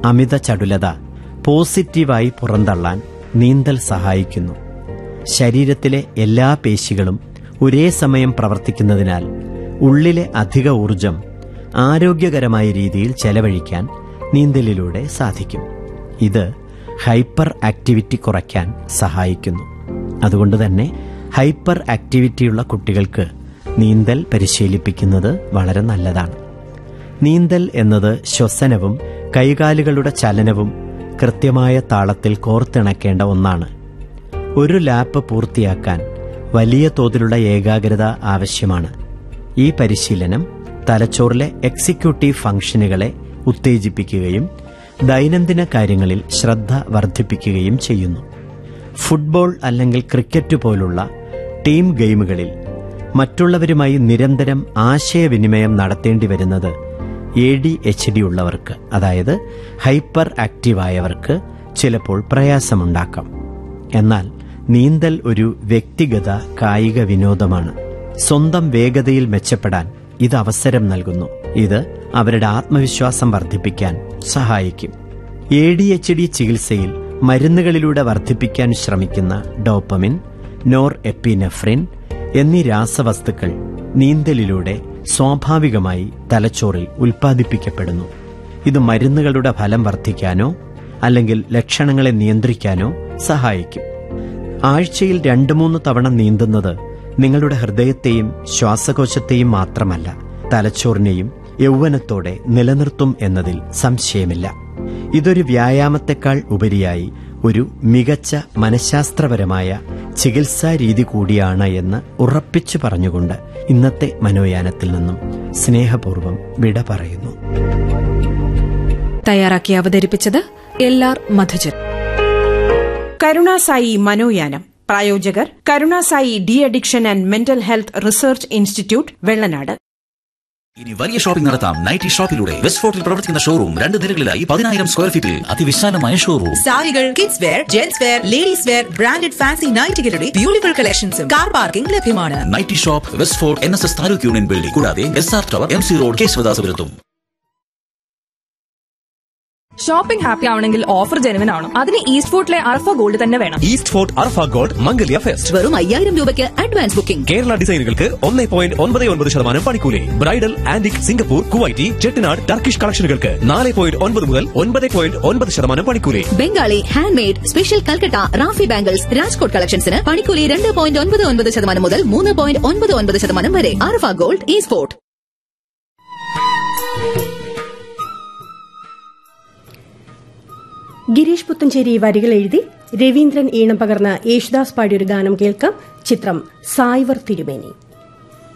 അമിത ചടുലത പോസിറ്റീവായി പുറന്തള്ളാൻ നീന്തൽ സഹായിക്കുന്നു ശരീരത്തിലെ എല്ലാ പേശികളും ഒരേ സമയം പ്രവർത്തിക്കുന്നതിനാൽ ഉള്ളിലെ അധിക ഊർജം ആരോഗ്യകരമായ രീതിയിൽ ചെലവഴിക്കാൻ നീന്തലിലൂടെ സാധിക്കും ഇത് ഹൈപ്പർ ആക്ടിവിറ്റി കുറയ്ക്കാൻ സഹായിക്കുന്നു അതുകൊണ്ട് തന്നെ ഹൈപ്പർ ആക്ടിവിറ്റിയുള്ള കുട്ടികൾക്ക് നീന്തൽ പരിശീലിപ്പിക്കുന്നത് വളരെ നല്ലതാണ് നീന്തൽ എന്നത് ശ്വസനവും കൈകാലുകളുടെ ചലനവും കൃത്യമായ താളത്തിൽ കോർത്തിണക്കേണ്ട ഒന്നാണ് ഒരു ലാപ്പ് പൂർത്തിയാക്കാൻ വലിയ തോതിലുള്ള ഏകാഗ്രത ആവശ്യമാണ് ഈ പരിശീലനം തലച്ചോറിലെ എക്സിക്യൂട്ടീവ് ഫംഗ്ഷനുകളെ ഉത്തേജിപ്പിക്കുകയും ദൈനംദിന കാര്യങ്ങളിൽ ശ്രദ്ധ വർദ്ധിപ്പിക്കുകയും ചെയ്യുന്നു ഫുട്ബോൾ അല്ലെങ്കിൽ ക്രിക്കറ്റ് പോലുള്ള ടീം ഗെയിമുകളിൽ മറ്റുള്ളവരുമായി നിരന്തരം ആശയവിനിമയം നടത്തേണ്ടി വരുന്നത് എ ഡി എച്ച് ഡി ഉള്ളവർക്ക് അതായത് ഹൈപ്പർ ആക്റ്റീവായവർക്ക് ചിലപ്പോൾ പ്രയാസമുണ്ടാക്കാം എന്നാൽ നീന്തൽ ഒരു വ്യക്തിഗത കായിക വിനോദമാണ് സ്വന്തം വേഗതയിൽ മെച്ചപ്പെടാൻ ഇത് അവസരം നൽകുന്നു ഇത് അവരുടെ ആത്മവിശ്വാസം വർദ്ധിപ്പിക്കാൻ സഹായിക്കും എ ഡി എച്ച് ഡി ചികിത്സയിൽ മരുന്നുകളിലൂടെ വർദ്ധിപ്പിക്കാൻ ശ്രമിക്കുന്ന ഡോപ്പമിൻ നോർ എപ്പിനെഫ്രിൻ എന്നീ രാസവസ്തുക്കൾ നീന്തലിലൂടെ സ്വാഭാവികമായി തലച്ചോറിൽ ഉൽപ്പാദിപ്പിക്കപ്പെടുന്നു ഇത് മരുന്നുകളുടെ ഫലം വർദ്ധിക്കാനോ അല്ലെങ്കിൽ ലക്ഷണങ്ങളെ നിയന്ത്രിക്കാനോ സഹായിക്കും ആഴ്ചയിൽ രണ്ടു മൂന്ന് തവണ നീന്തുന്നത് നിങ്ങളുടെ ഹൃദയത്തെയും ശ്വാസകോശത്തെയും മാത്രമല്ല തലച്ചോറിനെയും യൗവനത്തോടെ നിലനിർത്തും എന്നതിൽ സംശയമില്ല ഇതൊരു വ്യായാമത്തെക്കാൾ ഉപരിയായി ഒരു മികച്ച മനഃശാസ്ത്രപരമായ ചികിത്സാ രീതി കൂടിയാണ് എന്ന് ഉറപ്പിച്ചു പറഞ്ഞുകൊണ്ട് ഇന്നത്തെ മനോയാനത്തിൽ നിന്നും സ്നേഹപൂർവ്വം വിട പറയുന്നു തയ്യാറാക്കി അവതരിപ്പിച്ചത് എൽ ആർ മധുജൻ കരുണാസായി മനോയാനം പ്രായോജകർ Karunasai deaddiction and mental health research institute Vellanad ഇനി വലിയ ഷോപ്പിംഗ് നടത്താം നൈറ്റി ഷോപ്പിലൂടെ വെസ്റ്റ് ഫോർട്ടിൽ പ്രവർത്തിക്കുന്ന ഷോറൂം രണ്ട് നിലകളിലായി പതിനായിരം സ്ക്വയർ ഫീറ്റിൽ അതിവിശാലമായ ഷോറൂം സാരികൾ kids wear gents wear ladies wear branded fancy നൈറ്റുകളുടെ ബ്യൂട്ടിഫുൾ കളക്ഷൻസും കാർ പാർക്കിംഗ് ലഭ്യമാണ് nighty shop West Fort N S S taluk union building കൂടാതെ S R tower M C road കേശവദാസപുരത്തും ഷോപ്പിംഗ് ഹാപ്പി ആവണമെങ്കിൽ ഓഫർ ജെനുവൻ ആണ് അതിന് East ഫോർട്ടിലെ Arfa gold തന്നെ വേണം East Fort Arfa gold Mangalya fest വെറും അയ്യായിരം രൂപയ്ക്ക് അഡ്വാൻസ് ബുക്കിംഗ് കേരള ഡിസൈനുകൾക്ക് ഒന്നേ പോയിന്റ് ഒൻപത് ഒൻപത് ശതമാനം പണിക്കൂലി bridal antique Singapore Kuwaiti Chettinad Turkish കളക്ഷനുകൾക്ക് നാല് പോയിന്റ് ഒൻപത് മുതൽ ഒൻപത് പോയിന്റ് ഒൻപത് ശതമാനം പണിക്കൂലി Bengali handmade special Calcutta Rafi bangles Rajkot കളക്ഷൻസിന് പണിക്കൂലി രണ്ട് പോയിന്റ് ഒൻപത് ഒൻപത് ശതമാനം മുതൽ മൂന്ന് പോയിന്റ് ഒൻപത് ഒൻപത് ശതമാനം വരെ അർഫ ഗോൾഡ് ഈ സ്പോർട്ട് ഗിരീഷ് പുത്തഞ്ചേരി വരികൾ എഴുതി രവീന്ദ്രൻ ഈണം പകർന്ന യേശുദാസ് പാടിയൊരു ഗാനം കേൾക്കാം ചിത്രം സായ്വർ തിരുമേനി